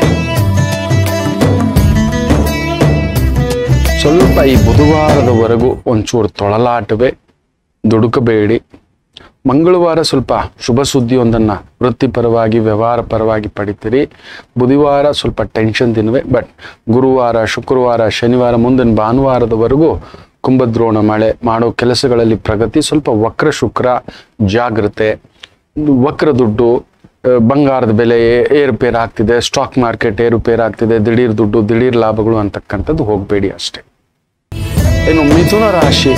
ಸ್ವಲ್ಪ ಈ ಬುಧವಾರದವರೆಗೂ ಒಂಚೂರು ತೊಳಲಾಟವೇ ದುಡುಕಬೇಡಿ ಮಂಗಳವಾರ ಸ್ವಲ್ಪ ಶುಭ ಸುದ್ದಿಯೊಂದನ್ನು ವೃತ್ತಿಪರವಾಗಿ ವ್ಯವಹಾರ ಪರವಾಗಿ ಪಡಿತೀರಿ ಬುಧವಾರ ಸ್ವಲ್ಪ ಟೆನ್ಷನ್ ದಿನವೇ ಬಟ್ ಗುರುವಾರ ಶುಕ್ರವಾರ ಶನಿವಾರ ಮುಂದಿನ ಭಾನುವಾರದವರೆಗೂ ಕುಂಭದ್ರೋಣ ಮಳೆ ಮಾಡೋ ಕೆಲಸಗಳಲ್ಲಿ ಪ್ರಗತಿ ಸ್ವಲ್ಪ ವಕ್ರ ಶುಕ್ರ ಜಾಗ್ರತೆ ವಕ್ರ ದುಡ್ಡು ಆ, ಬಂಗಾರದ ಬೆಲೆ ಏ- ಏರುಪೇರು ಆಗ್ತಿದೆ ಸ್ಟಾಕ್ ಮಾರ್ಕೆಟ್ ಏರುಪೇರು ಆಗ್ತಿದೆ ದಿಢೀರ್ ದುಡ್ಡು ದಿಢೀರ್ ಲಾಭಗಳು ಅಂತಕ್ಕಂಥದ್ದು ಹೋಗಬೇಡಿ ಅಷ್ಟೇ ಇನ್ನು ಮಿಥುನ ರಾಶಿ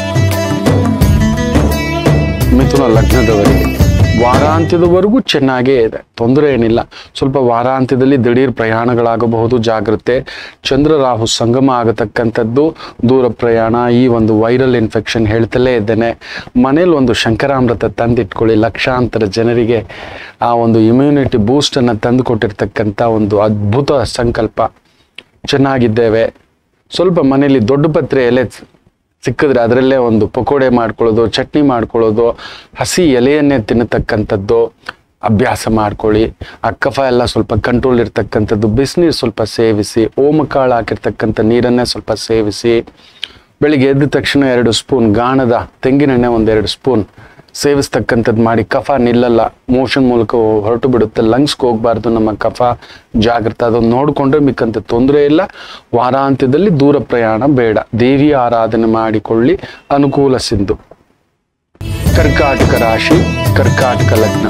ಮಿಥುನ ಲಗ್ನದವರಿಗೆ ವಾರಾಂತ್ಯದವರೆಗೂ ಚೆನ್ನಾಗೇ ಇದೆ ತೊಂದರೆ ಏನಿಲ್ಲ ಸ್ವಲ್ಪ ವಾರಾಂತ್ಯದಲ್ಲಿ ದಿಢೀರ್ ಪ್ರಯಾಣಗಳಾಗಬಹುದು ಜಾಗ್ರತೆ ಚಂದ್ರ ರಾಹು ಸಂಗಮ ಆಗತಕ್ಕಂಥದ್ದು ದೂರ ಪ್ರಯಾಣ ಈ ಒಂದು ವೈರಲ್ ಇನ್ಫೆಕ್ಷನ್ ಹೇಳ್ತಲೇ ಇದ್ದೇನೆ ಮನೇಲಿ ಒಂದು ಶಂಕರಾಮೃತ ತಂದಿಟ್ಕೊಳ್ಳಿ ಲಕ್ಷಾಂತರ ಜನರಿಗೆ ಆ ಒಂದು ಇಮ್ಯುನಿಟಿ ಬೂಸ್ಟನ್ನು ತಂದು ಕೊಟ್ಟಿರ್ತಕ್ಕಂಥ ಒಂದು ಅದ್ಭುತ ಸಂಕಲ್ಪ ಚೆನ್ನಾಗಿದ್ದೇವೆ ಸ್ವಲ್ಪ ಮನೇಲಿ ದೊಡ್ಡ ಪತ್ರೆ ಎಲೆ ಸಿಕ್ಕಿದ್ರೆ ಅದರಲ್ಲೇ ಒಂದು ಪಕೋಡೆ ಮಾಡ್ಕೊಳ್ಳೋದು ಚಟ್ನಿ ಮಾಡ್ಕೊಳ್ಳೋದು ಹಸಿ ಎಲೆಯನ್ನೇ ತಿನ್ನತಕ್ಕಂಥದ್ದು ಅಭ್ಯಾಸ ಮಾಡ್ಕೊಳ್ಳಿ ಆ ಕಫ ಎಲ್ಲ ಸ್ವಲ್ಪ ಕಂಟ್ರೋಲ್ ಇರ್ತಕ್ಕಂಥದ್ದು ಬಿಸಿನೀರು ಸ್ವಲ್ಪ ಸೇವಿಸಿ ಓಮಕಾಳು ಹಾಕಿರ್ತಕ್ಕಂಥ ನೀರನ್ನೇ ಸ್ವಲ್ಪ ಸೇವಿಸಿ ಬೆಳಿಗ್ಗೆ ಎದ್ದ ತಕ್ಷಣ ಎರಡು ಸ್ಪೂನ್ ಗಾಣದ ತೆಂಗಿನೆಣ್ಣೆ ಒಂದೆರಡು ಸ್ಪೂನ್ ಸೇವಿಸ್ತಕ್ಕಂಥದ್ದು ಮಾಡಿ ಕಫ ನಿಲ್ಲಲ್ಲ ಮೋಷನ್ ಮೂಲಕ ಹೊರಟು ಬಿಡುತ್ತೆ ಲಂಗ್ಸ್ಗೆ ಹೋಗ್ಬಾರ್ದು ನಮ್ಮ ಕಫ ಜಾಗ್ರತೆ ಅದನ್ನು ನೋಡಿಕೊಂಡ್ರೆ ಮಿಕ್ಕಂತ ತೊಂದರೆ ಇಲ್ಲ ವಾರಾಂತ್ಯದಲ್ಲಿ ದೂರ ಪ್ರಯಾಣ ಬೇಡ ದೇವಿಯ ಆರಾಧನೆ ಮಾಡಿಕೊಳ್ಳಿ ಅನುಕೂಲ ಸಿಂಧು ಕರ್ಕಾಟಕ ರಾಶಿ ಕರ್ಕಾಟಕ ಲಗ್ನ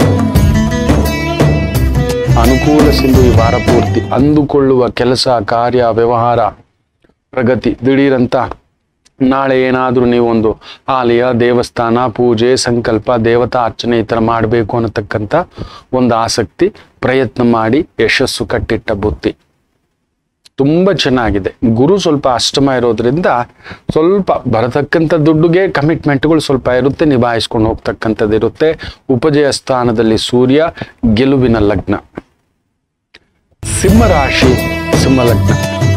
ಅನುಕೂಲ ಸಿಂಧು ಈ ವಾರ ಪೂರ್ತಿ ಅಂದುಕೊಳ್ಳುವ ಕೆಲಸ ಕಾರ್ಯ ವ್ಯವಹಾರ ಪ್ರಗತಿ ದಿಢೀರಂತ ನಾಳೆ ಏನಾದರೂ ನೀವೊಂದು ಆಲಯ ದೇವಸ್ಥಾನ ಪೂಜೆ ಸಂಕಲ್ಪ ದೇವತಾ ಅರ್ಚನೆ ಈ ಥರ ಮಾಡಬೇಕು ಅನ್ನತಕ್ಕಂಥ ಒಂದು ಆಸಕ್ತಿ ಪ್ರಯತ್ನ ಮಾಡಿ ಯಶಸ್ಸು ಕಟ್ಟಿಟ್ಟ ಬುತ್ತಿ ತುಂಬ ಚೆನ್ನಾಗಿದೆ ಗುರು ಸ್ವಲ್ಪ ಅಷ್ಟಮ ಇರೋದ್ರಿಂದ ಸ್ವಲ್ಪ ಬರತಕ್ಕಂಥ ದುಡ್ಡುಗೆ ಕಮಿಟ್ಮೆಂಟ್ಗಳು ಸ್ವಲ್ಪ ಇರುತ್ತೆ ನಿಭಾಯಿಸ್ಕೊಂಡು ಹೋಗ್ತಕ್ಕಂಥದ್ದು ಇರುತ್ತೆ ಉಪಜಯ ಸ್ಥಾನದಲ್ಲಿ ಸೂರ್ಯ ಗೆಲುವಿನ ಲಗ್ನ ಸಿಂಹರಾಶಿ ಸಿಂಹಲಗ್ನ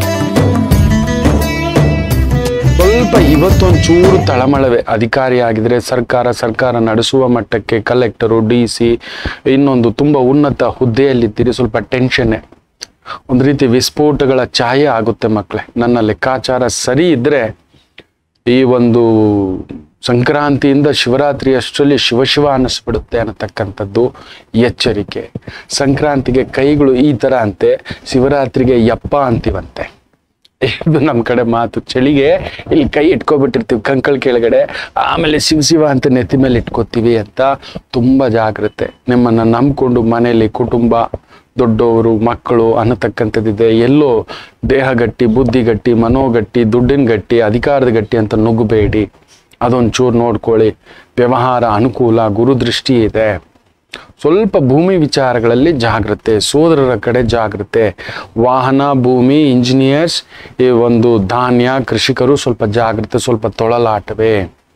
ಸ್ವಲ್ಪ ಇವತ್ತೊಂದು ಚೂರು ತಳಮಳವೆ ಅಧಿಕಾರಿ ಆಗಿದ್ರೆ ಸರ್ಕಾರ ಸರ್ಕಾರ ನಡೆಸುವ ಮಟ್ಟಕ್ಕೆ ಕಲೆಕ್ಟರು ಡಿ ಸಿ ಇನ್ನೊಂದು ತುಂಬ ಉನ್ನತ ಹುದ್ದೆಯಲ್ಲಿದ್ದೀರಿ ಸ್ವಲ್ಪ ಟೆನ್ಷನ್ನೇ ಒಂದು ರೀತಿ ವಿಸ್ಫೋಟಗಳ ಛಾಯೆ ಆಗುತ್ತೆ ಮಕ್ಕಳೇ ನನ್ನ ಲೆಕ್ಕಾಚಾರ ಸರಿ ಇದ್ರೆ ಈ ಒಂದು ಸಂಕ್ರಾಂತಿಯಿಂದ ಶಿವರಾತ್ರಿ ಅಷ್ಟರಲ್ಲಿ ಶಿವ ಶಿವ ಅನ್ನಿಸ್ಬಿಡುತ್ತೆ ಅನ್ನತಕ್ಕಂಥದ್ದು ಎಚ್ಚರಿಕೆ ಸಂಕ್ರಾಂತಿಗೆ ಕೈಗಳು ಈ ಥರ ಅಂತೆ ಶಿವರಾತ್ರಿಗೆ ಯಪ್ಪ ಅಂತೀವಂತೆ ಇದು ನಮ್ಮ ಕಡೆ ಮಾತು ಚಳಿಗೆ ಇಲ್ಲಿ ಕೈ ಇಟ್ಕೊಬಿಟ್ಟಿರ್ತೀವಿ ಕಂಕಳ ಕೆಳಗಡೆ ಆಮೇಲೆ ಶಿವ ಶಿವ ಅಂತ ನೆತ್ತಿ ಮೇಲೆ ಇಟ್ಕೋತೀವಿ ಅಂತ ತುಂಬ ಜಾಗ್ರತೆ ನಿಮ್ಮನ್ನು ನಂಬ್ಕೊಂಡು ಮನೆಯಲ್ಲಿ ಕುಟುಂಬ ದೊಡ್ಡವರು ಮಕ್ಕಳು ಅನ್ನತಕ್ಕಂಥದ್ದಿದೆ ಎಲ್ಲೋ ದೇಹ ಗಟ್ಟಿ ಬುದ್ಧಿ ಗಟ್ಟಿ ಮನೋಗಟ್ಟಿ ದುಡ್ಡಿನ ಗಟ್ಟಿ ಅಧಿಕಾರದ ಗಟ್ಟಿ ಅಂತ ನುಗ್ಗಬೇಡಿ ಅದೊಂದು ಚೂರು ನೋಡ್ಕೊಳ್ಳಿ ವ್ಯವಹಾರ ಅನುಕೂಲ ಗುರುದೃಷ್ಟಿ ಇದೆ ಸ್ವಲ್ಪ ಭೂಮಿ ವಿಚಾರಗಳಲ್ಲಿ ಜಾಗ್ರತೆ ಸೋದರರ ಕಡೆ ಜಾಗ್ರತೆ ವಾಹನ ಭೂಮಿ ಇಂಜಿನಿಯರ್ಸ್ ಈ ಒಂದು ಧಾನ್ಯ ಕೃಷಿಕರು ಸ್ವಲ್ಪ ಜಾಗ್ರತೆ ಸ್ವಲ್ಪ ತೊಳಲಾಟವೇ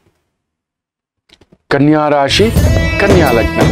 ಕನ್ಯಾ ರಾಶಿ ಕನ್ಯಾ ಲಗ್ನ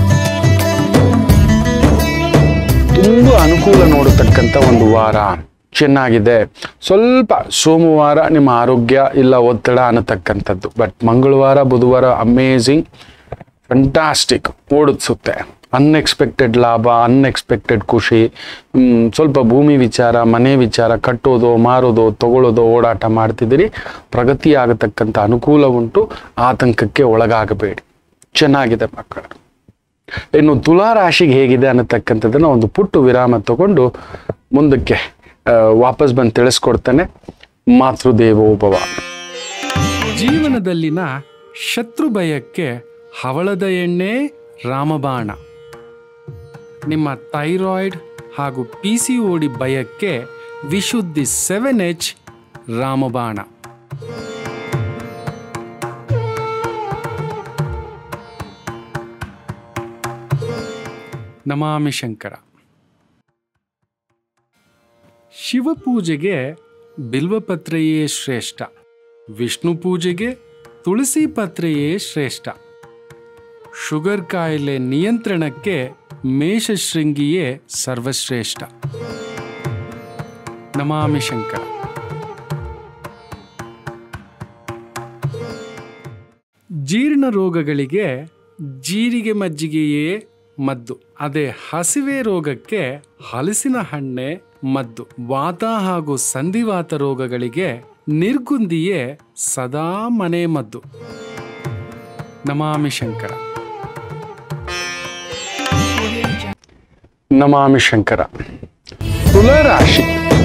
ತುಂಬ ಅನುಕೂಲ ನೋಡತಕ್ಕಂಥ ಒಂದು ವಾರ ಚೆನ್ನಾಗಿದೆ ಸ್ವಲ್ಪ ಸೋಮವಾರ ನಿಮ್ಮ ಆರೋಗ್ಯ ಇಲ್ಲ ಒತ್ತಡ ಅನ್ನತಕ್ಕಂಥದ್ದು ಬಟ್ ಮಂಗಳವಾರ ಬುಧವಾರ ಅಮೇಝಿಂಗ್ ಫಂಟಾಸ್ಟಿಕ್ ಓಡಿಸುತ್ತೆ ಅನ್ಎಕ್ಸ್ಪೆಕ್ಟೆಡ್ ಲಾಭ ಅನ್ಎಕ್ಸ್ಪೆಕ್ಟೆಡ್ ಖುಷಿ ಮ್, ಸ್ವಲ್ಪ ಭೂಮಿ ವಿಚಾರ ಮನೆ ವಿಚಾರ ಕಟ್ಟೋದು ಮಾರೋದು ತಗೊಳ್ಳೋದು ಓಡಾಟ ಮಾಡ್ತಿದ್ದೀರಿ ಪ್ರಗತಿ ಆಗತಕ್ಕಂಥ ಅನುಕೂಲ ಉಂಟು ಆತಂಕಕ್ಕೆ ಒಳಗಾಗಬೇಡಿ ಚೆನ್ನಾಗಿದೆ ಮಕ್ಕಳು ಇನ್ನು ತುಲಾ ರಾಶಿಗೆ ಹೇಗಿದೆ ಅನ್ನತಕ್ಕಂಥದ್ದನ್ನ ಒಂದು ಪುಟ್ಟು ವಿರಾಮ ತಗೊಂಡು ಮುಂದಕ್ಕೆ ಆ, ವಾಪಸ್ ಬಂದು ತಿಳಿಸ್ಕೊಡ್ತಾನೆ ಮಾತೃದೇವೋಭವ ಜೀವನದಲ್ಲಿನ ಶತ್ರು ಭಯಕ್ಕೆ ಹವಳದ ಎಣ್ಣೆ ರಾಮಬಾಣ ನಿಮ್ಮ ಥೈರಾಯ್ಡ್ ಹಾಗೂ ಪಿ ಸಿ ಓಡಿ ಭಯಕ್ಕೆ ವಿಶುದ್ಧಿ ಸೆವೆನ್ ಎಚ್ ರಾಮಬಾಣ ನಮಾಮಿ ಶಂಕರ ಶಿವಪೂಜೆಗೆ ಬಿಲ್ವಪತ್ರೆಯೇ ಶ್ರೇಷ್ಠ ವಿಷ್ಣು ಪೂಜೆಗೆ ತುಳಸಿ ಪತ್ರೆಯೇ ಶ್ರೇಷ್ಠ ಶುಗರ್ ಕಾಯಿಲೆ ನಿಯಂತ್ರಣಕ್ಕೆ ಮೇಷಶೃಂಗಿಯೇ ಸರ್ವಶ್ರೇಷ್ಠ ನಮಾಮಿ ಶಂಕರ ಜೀರ್ಣ ರೋಗಗಳಿಗೆ ಜೀರಿಗೆ ಮಜ್ಜಿಗೆಯೇ ಮದ್ದು ಅದೇ ಹಸಿವೆ ರೋಗಕ್ಕೆ ಹಲಸಿನ ಹಣ್ಣೆ ಮದ್ದು ವಾತ ಹಾಗೂ ಸಂಧಿವಾತ ರೋಗಗಳಿಗೆ ನಿರ್ಗುಂದಿಯೇ ಸದಾ ಮನೆ ಮದ್ದು ನಮಾಮಿ ಶಂಕರ ನಮಾಮಿ ಶಂಕರ ತುಲಾರಾಶಿ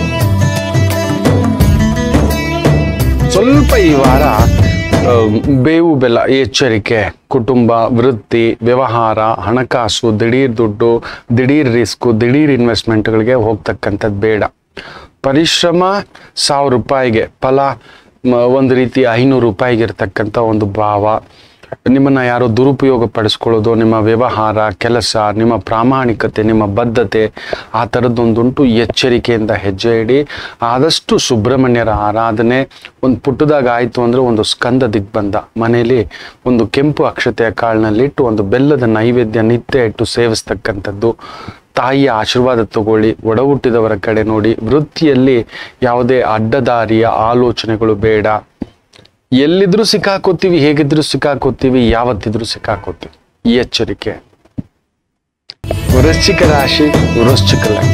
ಸ್ವಲ್ಪ ಈ ವಾರ ಆ, ಬೇವು ಬೆಲ್ಲ ಎಚ್ಚರಿಕೆ ಕುಟುಂಬ ವೃತ್ತಿ ವ್ಯವಹಾರ ಹಣಕಾಸು ದಿಢೀರ್ ದುಡ್ಡು ದಿಢೀರ್ ರಿಸ್ಕು ದಿಢೀರ್ ಇನ್ವೆಸ್ಟ್ಮೆಂಟ್ಗಳಿಗೆ ಹೋಗ್ತಕ್ಕಂಥದ್ದು ಬೇಡ ಪರಿಶ್ರಮ ಸಾವಿರ ರೂಪಾಯಿಗೆ ಫಲ ಮ- ಒಂದು ರೀತಿ ಐನೂರು ರೂಪಾಯಿಗೆ ಇರ್ತಕ್ಕಂಥ ಒಂದು ಭಾವ ನಿಮ್ಮನ್ನ ಯಾರೋ ದುರುಪಯೋಗ ಪಡಿಸ್ಕೊಳ್ಳೋದು ನಿಮ್ಮ ವ್ಯವಹಾರ ಕೆಲಸ ನಿಮ್ಮ ಪ್ರಾಮಾಣಿಕತೆ ನಿಮ್ಮ ಬದ್ಧತೆ ಆ ಥರದ್ದೊಂದುಂಟು ಎಚ್ಚರಿಕೆಯಿಂದ ಹೆಜ್ಜೆ ಇಡಿ ಆದಷ್ಟು ಸುಬ್ರಹ್ಮಣ್ಯರ ಆರಾಧನೆ ಒಂದು ಪುಟ್ಟದಾಗ ಆಯಿತು ಅಂದರೆ ಒಂದು ಸ್ಕಂದ ದಿಗ್ಬಂಧ ಮನೆಯಲ್ಲಿ ಒಂದು ಕೆಂಪು ಅಕ್ಷತೆಯ ಕಾಳಿನಲ್ಲಿಟ್ಟು ಒಂದು ಬೆಲ್ಲದ ನೈವೇದ್ಯ ನಿತ್ಯ ಇಟ್ಟು ಸೇವಿಸ್ತಕ್ಕಂಥದ್ದು ತಾಯಿಯ ಆಶೀರ್ವಾದ ತಗೊಳ್ಳಿ ಒಡ ಹುಟ್ಟಿದವರ ಕಡೆ ನೋಡಿ ವೃತ್ತಿಯಲ್ಲಿ ಯಾವುದೇ ಅಡ್ಡದಾರಿಯ ಆಲೋಚನೆಗಳು ಬೇಡ ಎಲ್ಲಿದ್ರೂ ಸಿಕ್ಕಾಕೋತೀವಿ ಹೇಗಿದ್ರು ಸಿಕ್ಕಾಕೋತೀವಿ ಯಾವತ್ತಿದ್ರೂ ಸಿಕ್ಕಾಕೋತೀವಿ ಈ ಎಚ್ಚರಿಕೆ ವೃಶ್ಚಿಕ ರಾಶಿ ವೃಶ್ಚಿಕ ಲಗ್ನ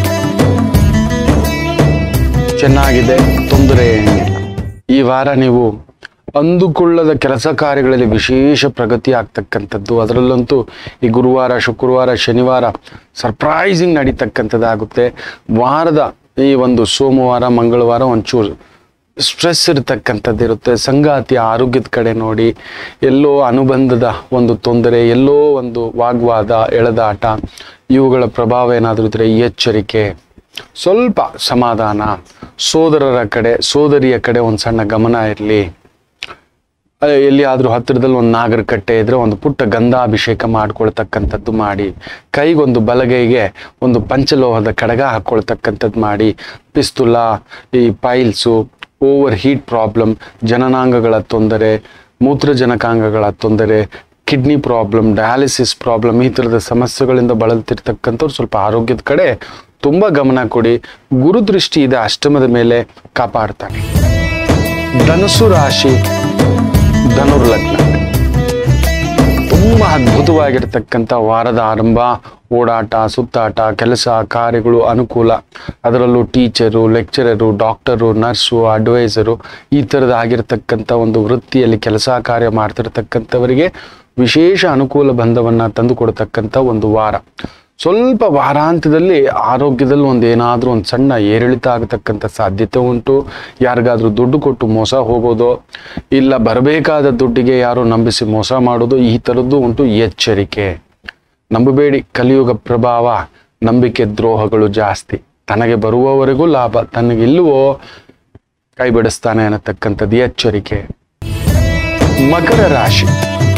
ಚೆನ್ನಾಗಿದೆ ತೊಂದರೆ ಏನಿಲ್ಲ ಈ ವಾರ ನೀವು ಅಂದುಕೊಳ್ಳದ ಕೆಲಸ ಕಾರ್ಯಗಳಲ್ಲಿ ವಿಶೇಷ ಪ್ರಗತಿ ಆಗ್ತಕ್ಕಂಥದ್ದು ಅದರಲ್ಲಂತೂ ಈ ಗುರುವಾರ ಶುಕ್ರವಾರ ಶನಿವಾರ ಸರ್ಪ್ರೈಸಿಂಗ್ ನಡೀತಕ್ಕಂಥದ್ದಾಗುತ್ತೆ ವಾರದ ಈ ಒಂದು ಸೋಮವಾರ ಮಂಗಳವಾರ ಒಂಚೂರು ಸ್ಟ್ರೆಸ್ ಇರತಕ್ಕಂಥದ್ದು ಇರುತ್ತೆ ಸಂಗಾತಿಯ ಆರೋಗ್ಯದ ಕಡೆ ನೋಡಿ ಎಲ್ಲೋ ಅನುಬಂಧದ ಒಂದು ತೊಂದರೆ ಎಲ್ಲೋ ಒಂದು ವಾಗ್ವಾದ ಎಳೆದಾಟ ಇವುಗಳ ಪ್ರಭಾವ ಏನಾದರೂ ಇದ್ರೆ ಎಚ್ಚರಿಕೆ ಸ್ವಲ್ಪ ಸಮಾಧಾನ ಸೋದರರ ಕಡೆ ಸೋದರಿಯ ಕಡೆ ಒಂದು ಸಣ್ಣ ಗಮನ ಇರಲಿ ಎಲ್ಲಿಯಾದ್ರೂ ಹತ್ತಿರದಲ್ಲಿ ಒಂದು ನಾಗರ ಕಟ್ಟೆ ಇದ್ರೆ ಒಂದು ಪುಟ್ಟ ಗಂಧಾಭಿಷೇಕ ಮಾಡ್ಕೊಳ್ತಕ್ಕಂಥದ್ದು ಮಾಡಿ ಕೈಗೊಂದು ಬಲಗೈಗೆ ಒಂದು ಪಂಚಲೋಹದ ಕಡಗ ಹಾಕೊಳ್ತಕ್ಕಂಥದ್ದು ಮಾಡಿ ಪಿಸ್ತುಲ ಈ ಪೈಲ್ಸು ಓವರ್ ಹೀಟ್ ಪ್ರಾಬ್ಲಮ್ ಜನನಾಂಗಗಳ ತೊಂದರೆ ಮೂತ್ರಜನಕಾಂಗಗಳ ತೊಂದರೆ ಕಿಡ್ನಿ ಪ್ರಾಬ್ಲಮ್ ಡಯಾಲಿಸಿಸ್ ಪ್ರಾಬ್ಲಮ್ ಈ ಥರದ ಸಮಸ್ಯೆಗಳಿಂದ ಬಳಲ್ತಿರ್ತಕ್ಕಂಥವ್ರು ಸ್ವಲ್ಪ ಆರೋಗ್ಯದ ಕಡೆ ತುಂಬ ಗಮನ ಕೊಡಿ ಗುರುದೃಷ್ಟಿ ಇದೆ ಅಷ್ಟಮದ ಮೇಲೆ ಕಾಪಾಡ್ತಾನೆ ಧನುಸು ರಾಶಿ ಧನುರ್ಲಗ್ನ ತುಂಬ ಅದ್ಭುತವಾಗಿರ್ತಕ್ಕಂಥ ವಾರದ ಆರಂಭ ಓಡಾಟ ಸುತ್ತಾಟ ಕೆಲಸ ಕಾರ್ಯಗಳು ಅನುಕೂಲ ಅದರಲ್ಲೂ teacher lecturer doctor nurse adviser ಈ ಥರದ ಆಗಿರ್ತಕ್ಕಂಥ ಒಂದು ವೃತ್ತಿಯಲ್ಲಿ ಕೆಲಸ ಕಾರ್ಯ ಮಾಡ್ತಿರ್ತಕ್ಕಂಥವರಿಗೆ ವಿಶೇಷ ಅನುಕೂಲ ಬಂಧವನ್ನು ತಂದುಕೊಡ್ತಕ್ಕಂಥ ಒಂದು ವಾರ ಸ್ವಲ್ಪ ವಾರಾಂತ್ಯದಲ್ಲಿ ಆರೋಗ್ಯದಲ್ಲಿ ಒಂದು ಏನಾದರೂ ಒಂದು ಸಣ್ಣ ಏರಿಳಿತ ಆಗತಕ್ಕಂಥ ಸಾಧ್ಯತೆ ಉಂಟು ಯಾರಿಗಾದ್ರೂ ದುಡ್ಡು ಕೊಟ್ಟು ಮೋಸ ಹೋಗೋದು ಇಲ್ಲ ಬರಬೇಕಾದ ದುಡ್ಡಿಗೆ ಯಾರೋ ನಂಬಿಸಿ ಮೋಸ ಮಾಡೋದು ಈ ಥರದ್ದು ಉಂಟು ಎಚ್ಚರಿಕೆ ನಂಬಬೇಡಿ ಕಲಿಯುಗ ಪ್ರಭಾವ ನಂಬಿಕೆ ದ್ರೋಹಗಳು ಜಾಸ್ತಿ ತನಗೆ ಬರುವವರೆಗೂ ಲಾಭ ತನಗಿಲ್ಲವೋ ಕೈ ಬಿಡಿಸ್ತಾನೆ ಅನ್ನತಕ್ಕಂಥದ್ದು ಎಚ್ಚರಿಕೆ ಮಕರ ರಾಶಿ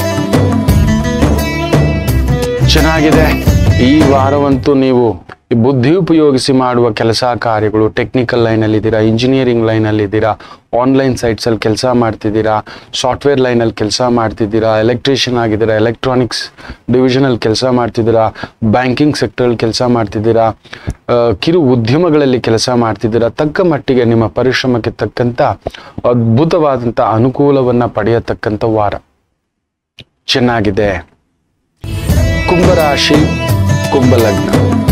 ಚೆನ್ನಾಗಿದೆ ಈ ವಾರವಂತೂ ನೀವು ಈ ಬುದ್ಧಿ ಉಪಯೋಗಿಸಿ ಮಾಡುವ ಕೆಲಸ ಕಾರ್ಯಗಳು ಟೆಕ್ನಿಕಲ್ ಲೈನಲ್ಲಿ ಇದ್ದೀರಾ ಇಂಜಿನಿಯರಿಂಗ್ ಲೈನಲ್ಲಿ ಇದ್ದೀರಾ ಆನ್ಲೈನ್ ಸೈಟ್ಸಲ್ಲಿ ಕೆಲಸ ಮಾಡ್ತಿದ್ದೀರಾ ಸಾಫ್ಟ್ವೇರ್ ಲೈನಲ್ಲಿ ಕೆಲಸ ಮಾಡ್ತಿದ್ದೀರಾ ಎಲೆಕ್ಟ್ರಿಷಿಯನ್ ಆಗಿದ್ದೀರಾ ಎಲೆಕ್ಟ್ರಾನಿಕ್ಸ್ ಡಿವಿಷನಲ್ಲಿ ಕೆಲಸ ಮಾಡ್ತಿದ್ದೀರಾ ಬ್ಯಾಂಕಿಂಗ್ ಸೆಕ್ಟರಲ್ಲಿ ಕೆಲಸ ಮಾಡ್ತಿದ್ದೀರಾ ಆ, ಕಿರು ಉದ್ಯಮಗಳಲ್ಲಿ ಕೆಲಸ ಮಾಡ್ತಿದ್ದೀರಾ ತಕ್ಕ ಮಟ್ಟಿಗೆ ನಿಮ್ಮ ಪರಿಶ್ರಮಕ್ಕೆ ತಕ್ಕಂಥ ಅದ್ಭುತವಾದಂಥ ಅನುಕೂಲವನ್ನು ಪಡೆಯತಕ್ಕಂಥ ವಾರ ಚೆನ್ನಾಗಿದೆ ಕುಂಭರಾಶಿ ಕುಂಭಲಗ್ನ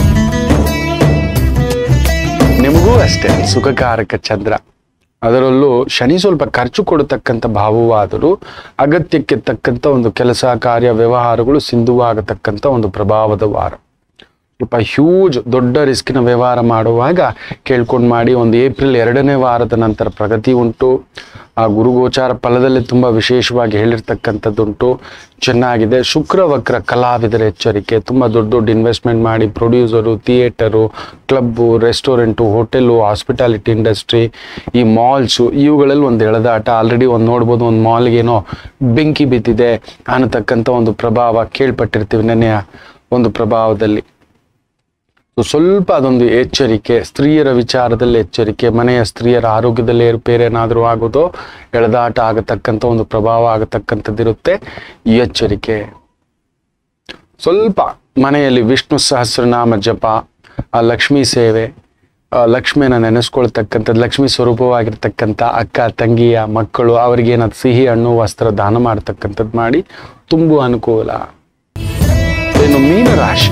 ನಿಮಗೂ ಅಷ್ಟೇ ಸುಖಕಾರಕ ಚಂದ್ರ ಅದರಲ್ಲೂ ಶನಿ ಸ್ವಲ್ಪ ಖರ್ಚು ಕೊಡತಕ್ಕಂಥ ಭಾವವಾದರೂ ಅಗತ್ಯಕ್ಕೆ ತಕ್ಕಂಥ ಒಂದು ಕೆಲಸ ಕಾರ್ಯ ವ್ಯವಹಾರಗಳು ಸಿಂಧುವಾಗತಕ್ಕಂಥ ಒಂದು ಪ್ರಭಾವದ ವಾರ ಸ್ವಲ್ಪ ಹ್ಯೂಜ್ ದೊಡ್ಡ ರಿಸ್ಕಿನ ವ್ಯವಹಾರ ಮಾಡುವಾಗ ಕೇಳ್ಕೊಂಡು ಮಾಡಿ ಒಂದು ಏಪ್ರಿಲ್ ಎರಡನೇ ವಾರದ ನಂತರ ಪ್ರಗತಿ ಉಂಟು ಆ ಗುರುಗೋಚಾರ ಫಲದಲ್ಲಿ ತುಂಬ ವಿಶೇಷವಾಗಿ ಹೇಳಿರ್ತಕ್ಕಂಥದ್ದುಂಟು ಚೆನ್ನಾಗಿದೆ ಶುಕ್ರ ವಕ್ರ ಕಲಾವಿದರ ಎಚ್ಚರಿಕೆ ತುಂಬ ದೊಡ್ಡ ದೊಡ್ಡ ಇನ್ವೆಸ್ಟ್ಮೆಂಟ್ ಮಾಡಿ producer theatre club restaurant hotel hospitality industry ಈ ಮಾಲ್ಸು ಇವುಗಳಲ್ಲಿ ಒಂದು ಎಳೆದಾಟ ಆಲ್ರೆಡಿ ಒಂದು ನೋಡ್ಬೋದು ಒಂದು ಮಾಲ್ಗೇನೋ ಬೆಂಕಿ ಬಿದ್ದಿದೆ ಅನ್ನತಕ್ಕಂಥ ಒಂದು ಪ್ರಭಾವ ಕೇಳ್ಪಟ್ಟಿರ್ತೀವಿ ನೆನೆಯ ಒಂದು ಪ್ರಭಾವದಲ್ಲಿ ಸೊ ಸ್ವಲ್ಪ ಅದೊಂದು ಎಚ್ಚರಿಕೆ ಸ್ತ್ರೀಯರ ವಿಚಾರದಲ್ಲಿ ಎಚ್ಚರಿಕೆ ಮನೆಯ ಸ್ತ್ರೀಯರ ಆರೋಗ್ಯದಲ್ಲಿ ಏರುಪೇರೇನಾದರೂ ಆಗೋದು ಎಳೆದಾಟ ಆಗತಕ್ಕಂಥ ಒಂದು ಪ್ರಭಾವ ಆಗತಕ್ಕಂಥದ್ದಿರುತ್ತೆ ಈ ಎಚ್ಚರಿಕೆ ಸ್ವಲ್ಪ ಮನೆಯಲ್ಲಿ ವಿಷ್ಣು ಸಹಸ್ರನಾಮ ಜಪ ಆ ಲಕ್ಷ್ಮೀ ಸೇವೆ ಆ ಲಕ್ಷ್ಮಿಯನ್ನ ನೆನೆಸ್ಕೊಳ್ತಕ್ಕಂಥದ್ದು ಲಕ್ಷ್ಮೀ ಸ್ವರೂಪವಾಗಿರ್ತಕ್ಕಂಥ ಅಕ್ಕ ತಂಗಿಯ ಮಕ್ಕಳು ಅವರಿಗೆ ಏನಾದ್ರು ಸಿಹಿ ಹಣ್ಣು ವಸ್ತ್ರ ದಾನ ಮಾಡ್ತಕ್ಕಂಥದ್ದು ಮಾಡಿ ತುಂಬು ಅನುಕೂಲ ಇನ್ನು ಮೀನರಾಶಿ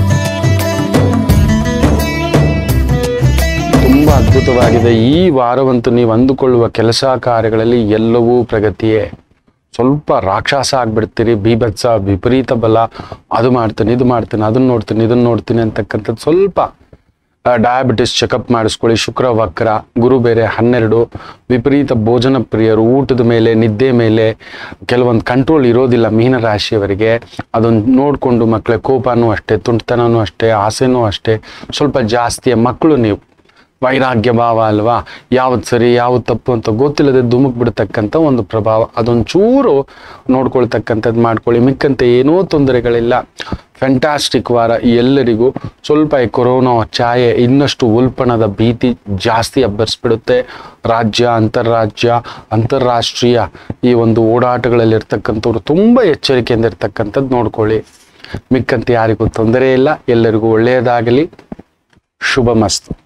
ತುಂಬಾ ಅದ್ಭುತವಾಗಿದೆ ಈ ವಾರವಂತೂ ನೀವು ಅಂದುಕೊಳ್ಳುವ ಕೆಲಸ ಕಾರ್ಯಗಳಲ್ಲಿ ಎಲ್ಲವೂ ಪ್ರಗತಿಯೇ ಸ್ವಲ್ಪ ರಾಕ್ಷಸ ಆಗ್ಬಿಡ್ತೀರಿ ಬೀಭತ್ಸ ವಿಪರೀತ ಬಲ ಅದು ಮಾಡ್ತೀನಿ ಇದು ಮಾಡ್ತೀನಿ ಅದನ್ನ ನೋಡ್ತೀನಿ ಇದನ್ನ ನೋಡ್ತೀನಿ ಅಂತಕ್ಕಂಥದ್ದು ಸ್ವಲ್ಪ ಡಯಾಬಿಟಿಸ್ ಚೆಕಪ್ ಮಾಡಿಸ್ಕೊಳ್ಳಿ ಶುಕ್ರ ವಕ್ರ ಗುರು ಬೇರೆ ಹನ್ನೆರಡು ವಿಪರೀತ ಭೋಜನ ಪ್ರಿಯರು ಊಟದ ಮೇಲೆ ನಿದ್ದೆ ಮೇಲೆ ಕೆಲವೊಂದು ಕಂಟ್ರೋಲ್ ಇರೋದಿಲ್ಲ ಮೀನರಾಶಿಯವರಿಗೆ ಅದನ್ನು ನೋಡಿಕೊಂಡು ಮಕ್ಕಳ ಕೋಪನೂ ಅಷ್ಟೇ ತುಂಟತನನೂ ಅಷ್ಟೇ ಆಸೆನೂ ಅಷ್ಟೇ ಸ್ವಲ್ಪ ಜಾಸ್ತಿಯ ಮಕ್ಕಳು ನೀವು ವೈರಾಗ್ಯ ಭಾವ ಅಲ್ವಾ ಯಾವ್ದು ಸರಿ ಯಾವ್ದು ತಪ್ಪು ಅಂತ ಗೊತ್ತಿಲ್ಲದೆ ಧುಮುಕ್ ಬಿಡ್ತಕ್ಕಂಥ ಒಂದು ಪ್ರಭಾವ ಅದೊಂದು ಚೂರು ನೋಡ್ಕೊಳ್ತಕ್ಕಂಥದ್ದು ಮಾಡ್ಕೊಳ್ಳಿ ಮಿಕ್ಕಂತೆ ಏನೂ ತೊಂದರೆಗಳಿಲ್ಲ ಫ್ಯಾಂಟಾಸ್ಟಿಕ್ ವಾರ ಎಲ್ಲರಿಗೂ ಸ್ವಲ್ಪ ಈ ಕೊರೋನಾ ಛಾಯೆ ಇನ್ನಷ್ಟು ಉಲ್ಪಣದ ಭೀತಿ ಜಾಸ್ತಿ ಅಬ್ಬರಿಸ್ಬಿಡುತ್ತೆ ರಾಜ್ಯ ಅಂತಾರಾಜ್ಯ ಅಂತಾರಾಷ್ಟ್ರೀಯ ಈ ಒಂದು ಓಡಾಟಗಳಲ್ಲಿ ಇರ್ತಕ್ಕಂಥವ್ರು ತುಂಬ ಎಚ್ಚರಿಕೆಯಿಂದ ಇರ್ತಕ್ಕಂಥದ್ದು ನೋಡ್ಕೊಳ್ಳಿ ಮಿಕ್ಕಂತೆ ಯಾರಿಗೂ ತೊಂದರೆ ಇಲ್ಲ ಎಲ್ಲರಿಗೂ ಒಳ್ಳೆಯದಾಗಲಿ ಶುಭ ಮಸ್ತು